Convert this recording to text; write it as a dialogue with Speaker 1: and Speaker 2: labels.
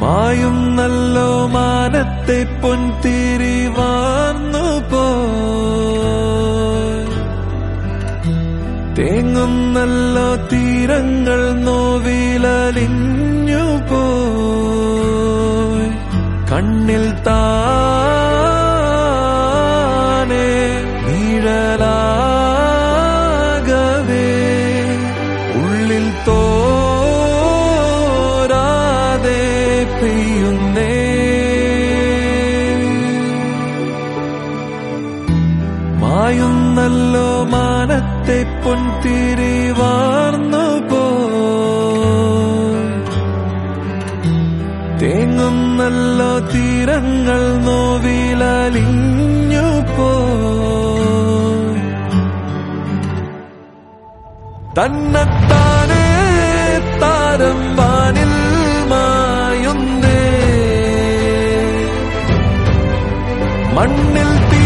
Speaker 1: മായുന്നല്ലോ മാനത്തെ പൊൻതിരി വാർന്നു പോയി തേങ്ങുന്നല്ലോ തീരങ്ങൾ നോവിലലിഞ്ഞു പോയി കണ്ണിൽ താനെ നിഴലാകവേ ഉള്ളിൽ തോരാതെ പെയ്യുന്നേ മായുന്നല്ലോ മാനത്തെ പൊൻതിരി വാർന്നു പോയി തേങ്ങുന്നല്ലോ തീരങ്ങൾ നോവിലലിഞ്ഞു പോയി തന്നെത്താനെ താരം വാനിൽ മായുന്നേ മണ്ണിൽ തീ